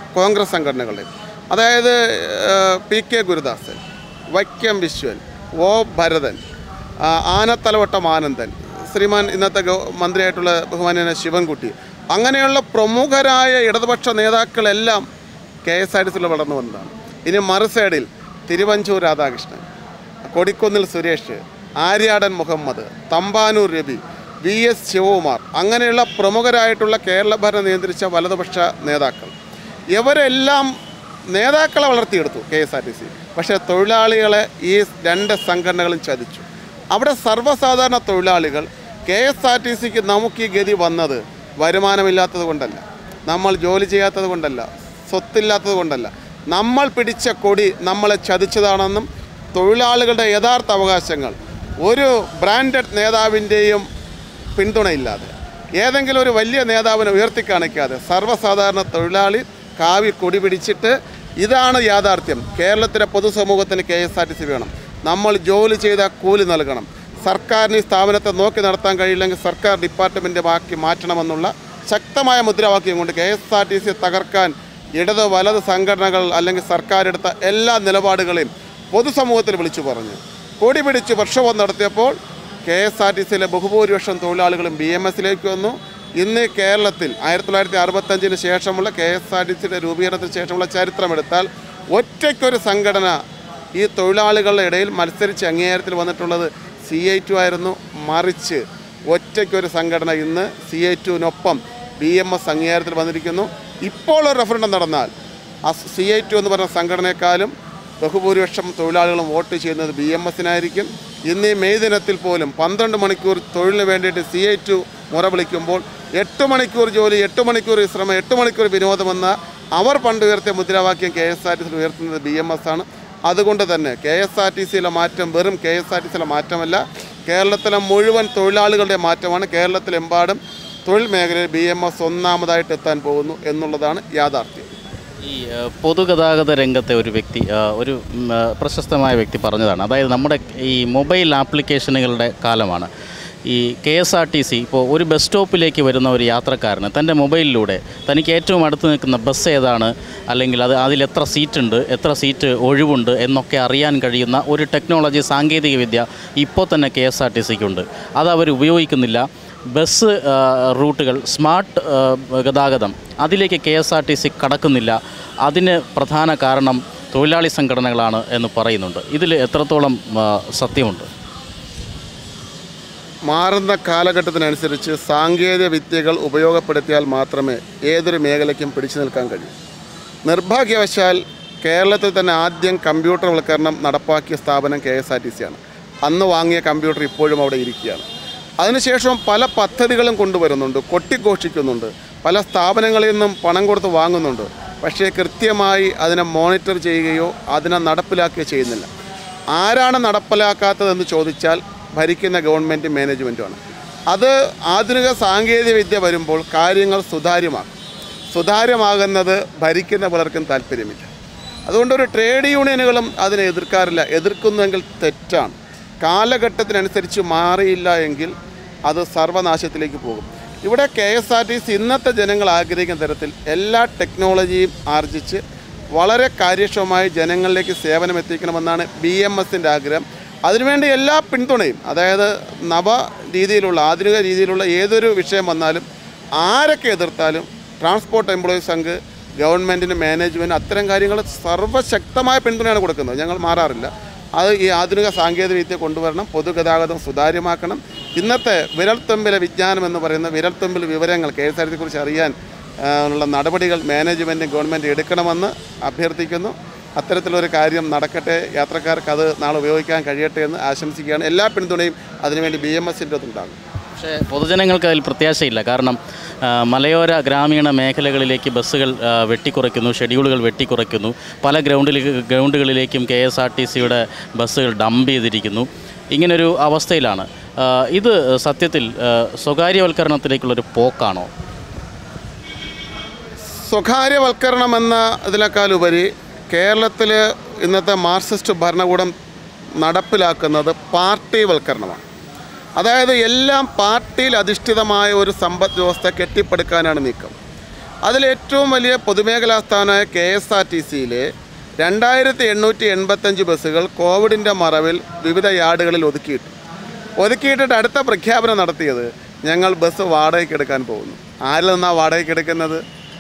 കോൺഗ്രസ് സംഘടനകളുടെയും അതായത് ഏഹ്, P K Gurudasan Vaikom Viswan O Bharathan ആ, ആനത്തലവട്ടം ആനന്ദൻ ശ്രീമാൻ ഇന്നത്തെ ഗവ- മന്ത്രിയായിട്ടുള്ള ബഹുമാന്യന ശിവൻകുട്ടി അങ്ങനെയുള്ള പ്രമുഖരായ ഇടതുപക്ഷ നേതാക്കളെല്ലാം കെ എസ് ആർ ടി സിയിൽ വളർന്നു വന്നതാണ് ഇനി മറു സൈഡിൽ തിരുവഞ്ചൂർ രാധാകൃഷ്ണൻ കൊടിക്കുന്നിൽ സുരേഷ് ആര്യാടൻ മുഹമ്മദ് തമ്പാനൂർ രവി വി എസ് ശിവകുമാർ അങ്ങനെയുള്ള പ്രമുഖരായിട്ടുള്ള കേരള ഭരണം നിയന്ത്രിച്ച വലതുപക്ഷ നേതാക്കൾ ഇവരെല്ലാം നേതാക്കളെ വളർത്തിയെടുത്തു K S R T C പക്ഷേ തൊഴിലാളികളെ ഈ രണ്ട് സംഘടനകളും ചതിച്ചു അവിടെ സർവ്വസാധാരണ തൊഴിലാളികൾ കെ എസ് ആർ ടി സിക്ക് നമുക്ക് ഈ ഗതി വന്നത് വരുമാനമില്ലാത്തത് കൊണ്ടല്ല നമ്മൾ ജോലി ചെയ്യാത്തത് കൊണ്ടല്ല സ്വത്തില്ലാത്തത് കൊണ്ടല്ല നമ്മൾ പിടിച്ച കൊടി നമ്മളെ ചതിച്ചതാണെന്നും തൊഴിലാളികളുടെ യഥാർത്ഥ അവകാശങ്ങൾ ഒരു ബ്രാൻഡഡ് നേതാവിൻ്റെയും പിന്തുണയില്ലാതെ ഏതെങ്കിലും ഒരു വലിയ നേതാവിനെ ഉയർത്തിക്കാണിക്കാതെ സർവ്വസാധാരണ തൊഴിലാളി കാവി കൊടി പിടിച്ചിട്ട് ഇതാണ് യാഥാർത്ഥ്യം കേരളത്തിലെ പൊതുസമൂഹത്തിന് K S R T C വേണം നമ്മൾ ജോലി ചെയ്ത കൂലി നൽകണം സർക്കാരിന് ഈ സ്ഥാപനത്തെ നോക്കി നടത്താൻ കഴിയില്ലെങ്കിൽ സർക്കാർ ഡിപ്പാർട്ട്മെൻറ്റ് ആക്കി മാറ്റണമെന്നുള്ള ശക്തമായ മുദ്രാവാക്യം കൊണ്ട് K S R T C തകർക്കാൻ ഇടത് വലത് സംഘടനകൾ അല്ലെങ്കിൽ സർക്കാർ എടുത്ത എല്ലാ നിലപാടുകളെയും പൊതുസമൂഹത്തിൽ വിളിച്ചു പറഞ്ഞു കൊടി പിടിച്ച് പ്രക്ഷോഭം നടത്തിയപ്പോൾ കെ എസ് ആർ ടി സിയിലെ ബഹുഭൂരിപക്ഷം തൊഴിലാളികളും ബി എം എസിലേക്ക് വന്നു ഇന്ന് കേരളത്തിൽ ആയിരത്തി തൊള്ളായിരത്തി അറുപത്തഞ്ചിന് ശേഷമുള്ള കെ എസ് ആർ ടി സിയുടെ രൂപീകരണത്തിന് ശേഷമുള്ള ചരിത്രമെടുത്താൽ ഒറ്റയ്ക്കൊരു സംഘടന ഈ തൊഴിലാളികളുടെ ഇടയിൽ മത്സരിച്ച് അംഗീകാരത്തിൽ വന്നിട്ടുള്ളത് സി ഐ ടു ആയിരുന്നു മറിച്ച് ഒറ്റയ്ക്കൊരു സംഘടന ഇന്ന് സി ഐ ടുവിനൊപ്പം ബി എം എസ് അംഗീകാരത്തിൽ വന്നിരിക്കുന്നു ഇപ്പോൾ ഒരു റെഫറൻഡം നടന്നാൽ സി ഐ ടു എന്ന് പറഞ്ഞ സംഘടനയെക്കാളും ബഹുഭൂരിപക്ഷം തൊഴിലാളികളും വോട്ട് ചെയ്യുന്നത് ബി എം എസിനായിരിക്കും ഇന്ന് ഈ മെയ് ദിനത്തിൽ പോലും പന്ത്രണ്ട് മണിക്കൂർ തൊഴിലിന് വേണ്ടിയിട്ട് സി ഐ ടു മുറ വിളിക്കുമ്പോൾ എട്ട് മണിക്കൂർ ജോലി എട്ട് മണിക്കൂർ വിശ്രമം എട്ട് മണിക്കൂർ വിനോദമെന്ന അവർ പണ്ട് ഉയർത്തിയ മുദ്രാവാക്യം കെ എസ് ആർ ടി സിയിൽ ഉയർത്തുന്നത് ബി എം എസ് ആണ് അതുകൊണ്ട് തന്നെ കെ എസ് ആർ ടി സിയിലെ മാറ്റം വെറും കെ എസ് ആർ ടി സിയിലെ മാറ്റമല്ല കേരളത്തിലെ മുഴുവൻ തൊഴിലാളികളുടെ മാറ്റമാണ് കേരളത്തിലെമ്പാടും തൊഴിൽ മേഖലയിൽ ബി എം എസ് ഒന്നാമതായിട്ട് എത്താൻ പോകുന്നു എന്നുള്ളതാണ് യാഥാർത്ഥ്യം ഈ ആ, പൊതുഗതാഗത രംഗത്തെ ഒരു വ്യക്തി ആ, ഒരു ഉം, ആ, പ്രശസ്തമായ വ്യക്തി പറഞ്ഞതാണ് അതായത് നമ്മുടെ ഈ മൊബൈൽ ആപ്ലിക്കേഷനുകളുടെ കാലമാണ് ഈ K S R T C ഇപ്പോൾ ഒരു ബസ് സ്റ്റോപ്പിലേക്ക് വരുന്ന ഒരു യാത്രക്കാരന് തൻ്റെ മൊബൈലിലൂടെ തനിക്ക് ഏറ്റവും അടുത്ത് നിൽക്കുന്ന ബസ് ഏതാണ് അല്ലെങ്കിൽ അത് അതിൽ എത്ര സീറ്റ് ഉണ്ട് എത്ര സീറ്റ് ഒഴിവുണ്ട് എന്നൊക്കെ അറിയാൻ കഴിയുന്ന ഒരു ടെക്നോളജി സാങ്കേതികവിദ്യ ഇപ്പോൾ തന്നെ കെ എസ് ആർ ടി സിക്കുണ്ട് അത് അവർ ഉപയോഗിക്കുന്നില്ല ബസ് ആ, റൂട്ടുകൾ സ്മാർട്ട് ആ, ഗതാഗതം അതിലേക്ക് K S R T C കടക്കുന്നില്ല അതിന് പ്രധാന കാരണം തൊഴിലാളി സംഘടനകളാണ് എന്ന് പറയുന്നുണ്ട് ഇതിൽ എത്രത്തോളം ആ, സത്യമുണ്ട് മാറുന്ന കാലഘട്ടത്തിനനുസരിച്ച് സാങ്കേതിക വിദ്യകൾ ഉപയോഗപ്പെടുത്തിയാൽ മാത്രമേ ഏതൊരു മേഖലയ്ക്കും പിടിച്ചു നിൽക്കാൻ കഴിയൂ നിർഭാഗ്യവശാൽ കേരളത്തിൽ തന്നെ ആദ്യം കമ്പ്യൂട്ടർവൽക്കരണം നടപ്പാക്കിയ സ്ഥാപനം K S R T C ആണ് അന്ന് വാങ്ങിയ കമ്പ്യൂട്ടർ ഇപ്പോഴും അവിടെ ഇരിക്കുകയാണ് അതിനുശേഷം പല പദ്ധതികളും കൊണ്ടുവരുന്നുണ്ട് കൊട്ടിഘോഷിക്കുന്നുണ്ട് പല സ്ഥാപനങ്ങളിൽ നിന്നും പണം കൊടുത്ത് വാങ്ങുന്നുണ്ട് പക്ഷേ കൃത്യമായി അതിനെ മോണിറ്റർ ചെയ്യുകയോ അതിനെ നടപ്പിലാക്കുകയോ ചെയ്യുന്നില്ല ആരാണ് നടപ്പിലാക്കാത്തതെന്ന് ചോദിച്ചാൽ ഭരിക്കുന്ന ഗവൺമെൻറ് മാനേജ്മെൻറ്റുമാണ് അത് ആധുനിക സാങ്കേതിക വിദ്യ വരുമ്പോൾ കാര്യങ്ങൾ സുതാര്യമാക്കും സുതാര്യമാകുന്നത് ഭരിക്കുന്ന പലർക്കും താല്പര്യമില്ല അതുകൊണ്ട് ഒരു ട്രേഡ് യൂണിയനുകളും അതിനെ എതിർക്കാറില്ല എതിർക്കുന്നെങ്കിൽ തെറ്റാണ് കാലഘട്ടത്തിനനുസരിച്ച് മാറിയില്ല എങ്കിൽ അത് സർവനാശത്തിലേക്ക് പോകും ഇവിടെ K S R T C ഇന്നത്തെ ജനങ്ങൾ ആഗ്രഹിക്കുന്ന തരത്തിൽ എല്ലാ ടെക്നോളജിയും ആർജിച്ച് വളരെ കാര്യക്ഷമമായി ജനങ്ങളിലേക്ക് സേവനം എത്തിക്കണമെന്നാണ് ബി എം എസിൻ്റെ ആഗ്രഹം അതിനുവേണ്ടി എല്ലാ പിന്തുണയും അതായത് നവ രീതിയിലുള്ള ആധുനിക രീതിയിലുള്ള ഏതൊരു വിഷയം വന്നാലും ആരൊക്കെ എതിർത്താലും ട്രാൻസ്പോർട്ട് എംപ്ലോയീസ് സംഘ് ഗവൺമെൻറ്റിന് മാനേജ്മെൻറ്റ് അത്തരം കാര്യങ്ങൾ സർവ്വശക്തമായ പിന്തുണയാണ് കൊടുക്കുന്നത് ഞങ്ങൾ മാറാറില്ല അത് ഈ ആധുനിക സാങ്കേതിക വിദ്യ കൊണ്ടുവരണം പൊതുഗതാഗതം സുതാര്യമാക്കണം ഇന്നത്തെ വിരൽത്തുമ്പിലെ വിജ്ഞാനം എന്ന് പറയുന്ന വിരൽത്തുമ്പിൽ വിവരങ്ങൾ കെ എസ് ആർ കുറിച്ച് അറിയാൻ ആ, ഉള്ള നടപടികൾ മാനേജ്മെൻറ്റും ഗവൺമെൻറ് എടുക്കണമെന്ന് അഭ്യർത്ഥിക്കുന്നു അത്തരത്തിലൊരു കാര്യം നടക്കട്ടെ യാത്രക്കാർക്ക് അത് നാളെ ഉപയോഗിക്കാൻ കഴിയട്ടെ എന്ന് ആശംസിക്കുകയാണ് എല്ലാ പിന്തുണയും അതിനുവേണ്ടി ബി എം എസിൻ്റെ ഉണ്ടാകും പക്ഷേ പൊതുജനങ്ങൾക്ക് അതിൽ പ്രത്യാശയില്ല കാരണം ആ, മലയോര ഗ്രാമീണ മേഖലകളിലേക്ക് ബസ്സുകൾ ആ, വെട്ടിക്കുറയ്ക്കുന്നു ഷെഡ്യൂളുകൾ വെട്ടിക്കുറയ്ക്കുന്നു പല ഗ്രൗണ്ടിലേക്ക് ഗ്രൗണ്ടുകളിലേക്കും കെ എസ് ആർ ടി സിയുടെ ബസ്സുകൾ ഡംപ് ചെയ്തിരിക്കുന്നു ഇങ്ങനൊരു അവസ്ഥയിലാണ് ആ, ഇത് സത്യത്തിൽ ആ, സ്വകാര്യവൽക്കരണത്തിലേക്കുള്ളൊരു പോക്കാണോ സ്വകാര്യവൽക്കരണം എന്ന ഇതിനേക്കാളുപരി കേരളത്തിൽ ഇന്നത്തെ മാർക്സിസ്റ്റ് ഭരണകൂടം നടപ്പിലാക്കുന്നത് പാർട്ടിവൽക്കരണമാണ് അതായത് എല്ലാം പാർട്ടിയിൽ അധിഷ്ഠിതമായ ഒരു സമ്പദ് വ്യവസ്ഥ കെട്ടിപ്പടുക്കാനാണ് നീക്കം അതിലേറ്റവും വലിയ പൊതുമേഖലാ സ്ഥാപനമായ കെ എസ് ആർ ടി സിയിലെ രണ്ടായിരത്തി എണ്ണൂറ്റി എൺപത്തഞ്ച് ബസ്സുകൾ കോവിഡിൻ്റെ മറവിൽ വിവിധ യാർഡുകളിൽ ഒതുക്കിയിട്ടു ഒതുക്കിയിട്ടിട്ട് അടുത്ത പ്രഖ്യാപനം നടത്തിയത് ഞങ്ങൾ ബസ് വാടകയ്ക്ക് എടുക്കാൻ പോകുന്നു ആരിൽ നിന്നാണ് വാടകയ്ക്ക് എടുക്കുന്നത്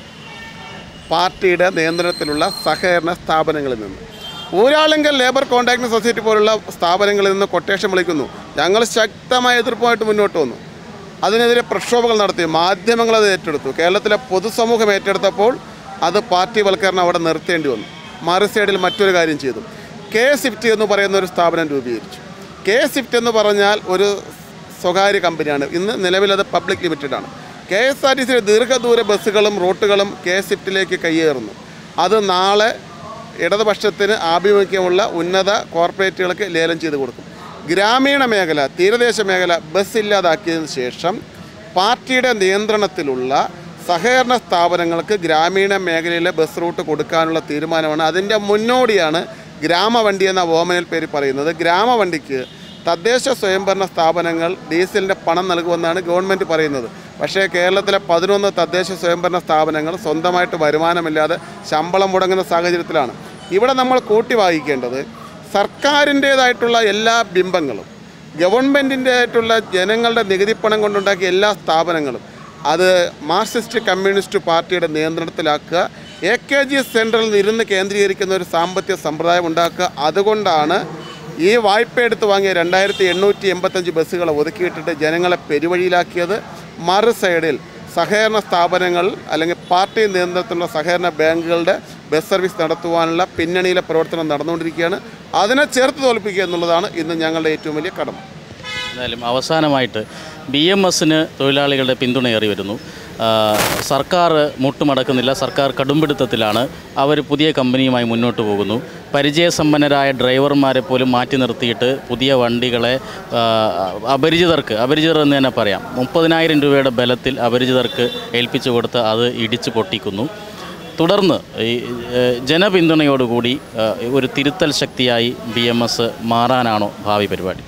പാർട്ടിയുടെ നിയന്ത്രണത്തിലുള്ള സഹകരണ സ്ഥാപനങ്ങളിൽ നിന്ന് ഊരാളുങ്കൽ ലേബർ കോൺട്രാക്ടിംഗ് സൊസൈറ്റി പോലുള്ള സ്ഥാപനങ്ങളിൽ നിന്ന് കൊട്ടേഷൻ വിളിക്കുന്നു ഞങ്ങൾ ശക്തമായ എതിർപ്പുമായിട്ട് മുന്നോട്ട് വന്നു അതിനെതിരെ പ്രക്ഷോഭങ്ങൾ നടത്തി മാധ്യമങ്ങൾ അത് ഏറ്റെടുത്തു കേരളത്തിലെ പൊതുസമൂഹം ഏറ്റെടുത്തപ്പോൾ അത് പാർട്ടിവൽക്കരണം അവിടെ നിർത്തേണ്ടി വന്നു മറു സൈഡിൽ മറ്റൊരു കാര്യം ചെയ്തു കെ സിഫ്റ്റ് എന്ന് പറയുന്ന ഒരു സ്ഥാപനം രൂപീകരിച്ചു കെ സിഫ്റ്റ് എന്ന് പറഞ്ഞാൽ ഒരു സ്വകാര്യ കമ്പനിയാണ് ഇന്ന് നിലവിലത് പബ്ലിക് ലിമിറ്റഡ് ആണ് കെ എസ് ആർ ടി സിയുടെ ദീർഘദൂര ബസ്സുകളും റൂട്ടുകളും കെ സിഫ്റ്റിലേക്ക് കയ്യേറുന്നു അത് നാളെ ഇടതുപക്ഷത്തിന് ആഭിമുഖ്യമുള്ള ഉന്നത കോർപ്പറേറ്റുകൾക്ക് ലേലം ചെയ്ത് കൊടുക്കും ഗ്രാമീണ മേഖല തീരദേശ മേഖല ബസ് ഇല്ലാതാക്കിയതിനു ശേഷം പാർട്ടിയുടെ നിയന്ത്രണത്തിലുള്ള സഹകരണ സ്ഥാപനങ്ങൾക്ക് ഗ്രാമീണ മേഖലയിലെ ബസ് റൂട്ട് കൊടുക്കാനുള്ള തീരുമാനമാണ് അതിൻ്റെ മുന്നോടിയാണ് ഗ്രാമവണ്ടി എന്ന ഓമനൽ പേര് പറയുന്നത് ഗ്രാമവണ്ടിക്ക് തദ്ദേശ സ്വയംഭരണ സ്ഥാപനങ്ങൾ ഡീസലിൻ്റെ പണം നൽകുമെന്നാണ് ഗവൺമെൻറ് പറയുന്നത് പക്ഷേ കേരളത്തിലെ പതിനൊന്ന് തദ്ദേശ സ്വയംഭരണ സ്ഥാപനങ്ങൾ സ്വന്തമായിട്ട് വരുമാനമില്ലാതെ ശമ്പളം മുടങ്ങുന്ന സാഹചര്യത്തിലാണ് ഇവിടെ നമ്മൾ കൂട്ടി വായിക്കേണ്ടത് സർക്കാരിൻ്റേതായിട്ടുള്ള എല്ലാ ബിംബങ്ങളും ഗവൺമെൻറ്റിൻ്റെതായിട്ടുള്ള ജനങ്ങളുടെ നികുതിപ്പണം കൊണ്ടുണ്ടാക്കിയ എല്ലാ സ്ഥാപനങ്ങളും അത് മാർക്സിസ്റ്റ് കമ്മ്യൂണിസ്റ്റ് പാർട്ടിയുടെ നിയന്ത്രണത്തിലാക്കുക എ കെ ജി സെൻട്രലിൽ നിന്ന് ഇരുന്ന് കേന്ദ്രീകരിക്കുന്ന ഒരു സാമ്പത്തിക സമ്പ്രദായം ഉണ്ടാക്കുക അതുകൊണ്ടാണ് ഈ വായ്പ എടുത്ത് വാങ്ങിയ രണ്ടായിരത്തി എണ്ണൂറ്റി എൺപത്തഞ്ച് ബസ്സുകളെ ഒതുക്കിയിട്ടിട്ട് ജനങ്ങളെ പെരുവഴിയിലാക്കിയത് മറു സൈഡിൽ സഹകരണ സ്ഥാപനങ്ങൾ അല്ലെങ്കിൽ പാർട്ടി നിയന്ത്രണത്തിലുള്ള സഹകരണ ബാങ്കുകളുടെ ബസ് സർവീസ് നടത്തുവാനുള്ള പിന്നണിയിലെ പ്രവർത്തനം നടന്നുകൊണ്ടിരിക്കുകയാണ് അതിനെ ചേർത്ത് തോൽപ്പിക്കുക എന്നുള്ളതാണ് ഇന്ന് ഞങ്ങളുടെ ഏറ്റവും വലിയ കടമ എന്തായാലും അവസാനമായിട്ട് ബി എം എസിന് തൊഴിലാളികളുടെ പിന്തുണയേറി വരുന്നു ആ, സർക്കാർ മുട്ടുമടക്കുന്നില്ല സർക്കാർ കടുംപിടുത്തത്തിലാണ് അവർ പുതിയ കമ്പനിയുമായി മുന്നോട്ട് പോകുന്നു പരിചയസമ്പന്നരായ ഡ്രൈവർമാരെ പോലും മാറ്റി നിർത്തിയിട്ട് പുതിയ വണ്ടികളെ ആ, അപരിചിതർക്ക് അപരിചിതർ എന്ന് തന്നെ പറയാം മുപ്പതിനായിരം രൂപയുടെ ബലത്തിൽ അപരിചിതർക്ക് ഏൽപ്പിച്ചു കൊടുത്ത് അത് ഇടിച്ചു പൊട്ടിക്കുന്നു തുടർന്ന് ഈ ഏഹ്, ജനപിന്തുണയോടുകൂടി ഏഹ്, ഒരു തിരുത്തൽ ശക്തിയായി ബി എം എസ് മാറാനാണോ ഭാവി പരിപാടി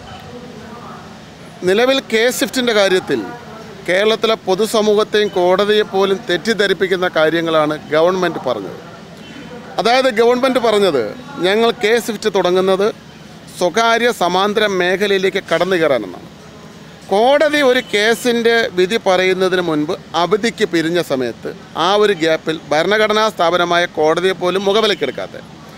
നിലവിൽ കെ സ്വിഫ്റ്റിൻ്റെ കാര്യത്തിൽ കേരളത്തിലെ പൊതുസമൂഹത്തെയും കോടതിയെ പോലും തെറ്റിദ്ധരിപ്പിക്കുന്ന കാര്യങ്ങളാണ് ഗവൺമെൻറ് പറഞ്ഞത് അതായത് ഗവൺമെൻറ് പറഞ്ഞത് ഞങ്ങൾ കെ സ്വിഫ്റ്റ് തുടങ്ങുന്നത് സ്വകാര്യ സമാന്തര മേഖലയിലേക്ക് കടന്നു കയറാനെന്നാണ് കോടതി ഒരു കേസിൻ്റെ വിധി പറയുന്നതിന് മുൻപ് അവധിക്ക് പിരിഞ്ഞ സമയത്ത് ആ ഒരു ഗ്യാപ്പിൽ ഭരണഘടനാ സ്ഥാപനമായ കോടതിയെ പോലും മുഖവിലക്കെടുക്കാത്ത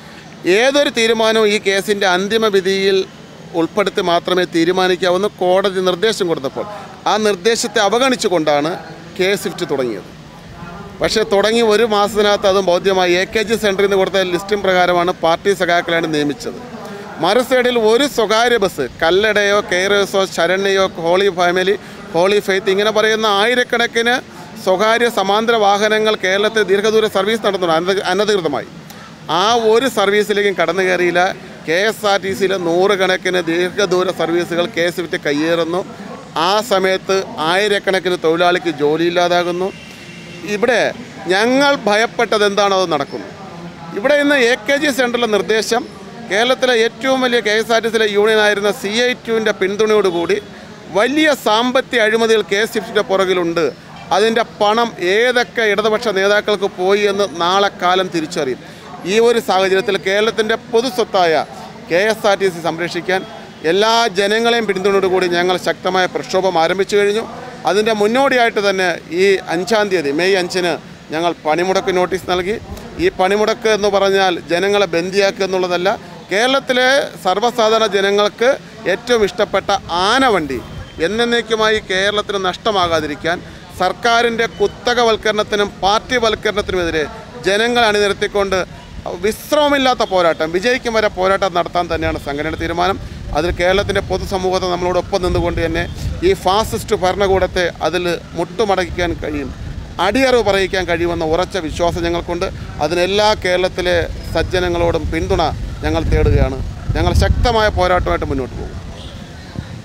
ഏതൊരു തീരുമാനവും ഈ കേസിൻ്റെ അന്തിമ വിധിയിൽ ഉൾപ്പെടുത്തി മാത്രമേ തീരുമാനിക്കാവൂന്ന് കോടതി നിർദ്ദേശം കൊടുത്തപ്പോൾ ആ നിർദ്ദേശത്തെ അവഗണിച്ചുകൊണ്ടാണ് കെ സ്വിഫ്റ്റ് തുടങ്ങിയത് പക്ഷേ തുടങ്ങി ഒരു മാസത്തിനകത്ത് അതും ബോധ്യമായി എ കെ ജി സെൻറ്ററിൽ നിന്ന് കൊടുത്ത ലിസ്റ്റിംഗ് പ്രകാരമാണ് പാർട്ടി സഖാക്കളാണ് നിയമിച്ചത് മറു സൈഡിൽ ഒരു സ്വകാര്യ ബസ് കല്ലടയോ കെയറേഴ്സോ ശരണ്യയോ ഹോളി ഫാമിലി ഹോളി ഫെയ്ത്ത് ഇങ്ങനെ പറയുന്ന ആയിരക്കണക്കിന് സ്വകാര്യ സമാന്തര വാഹനങ്ങൾ കേരളത്തിൽ ദീർഘദൂര സർവീസ് നടത്തുന്നു അനധ അനധികൃതമായി ആ ഒരു സർവീസിലേക്കും കടന്നു കയറിയില്ല കെ എസ് ആർ ടി സിയിലെ നൂറുകണക്കിന് ദീർഘദൂര സർവീസുകൾ കെ എസ് വിറ്റ് കയ്യേറുന്നു ആ സമയത്ത് ആയിരക്കണക്കിന് തൊഴിലാളിക്ക് ജോലിയില്ലാതാകുന്നു ഇവിടെ ഞങ്ങൾ ഭയപ്പെട്ടത് എന്താണോ അത് നടക്കുന്നു ഇവിടെ ഇന്ന് എ കെ ജി സെൻറ്ററിലെ നിർദ്ദേശം കേരളത്തിലെ ഏറ്റവും വലിയ കെ എസ് ആർ ടി സിയിലെ യൂണിയനായിരുന്ന സി ഐ ടുവിൻ്റെ പിന്തുണയോടുകൂടി വലിയ സാമ്പത്തിക അഴിമതികൾ കെ എസ് എഫ് പുറകിലുണ്ട് അതിൻ്റെ പണം ഏതൊക്കെ ഇടതുപക്ഷ നേതാക്കൾക്ക് പോയി എന്ന് നാളെ കാലം തിരിച്ചറിയും ഈ ഒരു സാഹചര്യത്തിൽ കേരളത്തിൻ്റെ പൊതുസ്വത്തായ K S R T C സംരക്ഷിക്കാൻ എല്ലാ ജനങ്ങളെയും പിന്തുണയോടുകൂടി ഞങ്ങൾ ശക്തമായ പ്രക്ഷോഭം ആരംഭിച്ചു കഴിഞ്ഞു അതിൻ്റെ മുന്നോടിയായിട്ട് തന്നെ ഈ അഞ്ചാം തീയതി മെയ് അഞ്ചിന് ഞങ്ങൾ പണിമുടക്ക് നോട്ടീസ് നൽകി ഈ പണിമുടക്ക് എന്ന് പറഞ്ഞാൽ ജനങ്ങളെ ബന്ദിയാക്കുക എന്നുള്ളതല്ല കേരളത്തിലെ സർവ്വസാധാരണ ജനങ്ങൾക്ക് ഏറ്റവും ഇഷ്ടപ്പെട്ട ആനവണ്ടി എന്നേക്കുമായി കേരളത്തിന് നഷ്ടമാകാതിരിക്കാൻ സർക്കാരിൻ്റെ കുത്തകവൽക്കരണത്തിനും പാർട്ടിവൽക്കരണത്തിനുമെതിരെ ജനങ്ങൾ അണിനിരത്തിക്കൊണ്ട് വിശ്രമമില്ലാത്ത പോരാട്ടം വിജയിക്കും വരെ പോരാട്ടം നടത്താൻ തന്നെയാണ് സംഘടനയുടെ തീരുമാനം അതിൽ കേരളത്തിൻ്റെ പൊതുസമൂഹത്തെ നമ്മളോടൊപ്പം നിന്നുകൊണ്ട് തന്നെ ഈ ഫാസിസ്റ്റ് ഭരണകൂടത്തെ അതിൽ മുട്ടുമടക്കിക്കാൻ കഴിയും അടിയറവ് പറയിക്കാൻ കഴിയുമെന്ന ഉറച്ച വിശ്വാസം ഞങ്ങൾക്കുണ്ട് അതിനെല്ലാ കേരളത്തിലെ സജ്ജനങ്ങളോടും പിന്തുണ ഞങ്ങൾ തേടുകയാണ് ഞങ്ങൾ ശക്തമായ പോരാട്ടമായിട്ട് മുന്നോട്ട് പോകും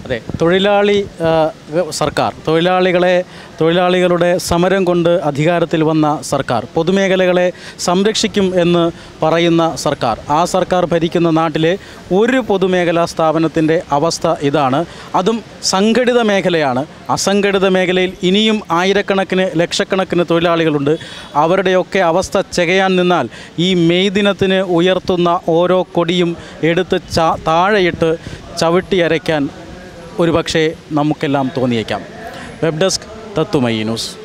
അതെ തൊഴിലാളി ആ, സർക്കാർ തൊഴിലാളികളെ തൊഴിലാളികളുടെ സമരം കൊണ്ട് അധികാരത്തിൽ വന്ന സർക്കാർ പൊതുമേഖലകളെ സംരക്ഷിക്കും എന്ന് പറയുന്ന സർക്കാർ ആ സർക്കാർ ഭരിക്കുന്ന നാട്ടിലെ ഒരു പൊതുമേഖലാ സ്ഥാപനത്തിൻ്റെ അവസ്ഥ ഇതാണ് അതും സംഘടിത മേഖലയാണ് അസംഘടിത മേഖലയിൽ ഇനിയും ആയിരക്കണക്കിന് ലക്ഷക്കണക്കിന് തൊഴിലാളികളുണ്ട് അവരുടെയൊക്കെ അവസ്ഥ ചെകയാൻ നിന്നാൽ ഈ മെയ് ദിനത്തിന് ഉയർത്തുന്ന ഓരോ കൊടിയും എടുത്ത് ചാ താഴെയിട്ട് ചവിട്ടിയരയ്ക്കാൻ ഒരുപക്ഷെ നമുക്കെല്ലാം തോന്നിയേക്കാം വെബ് ഡെസ്ക് തത്തുമൈ ന്യൂസ്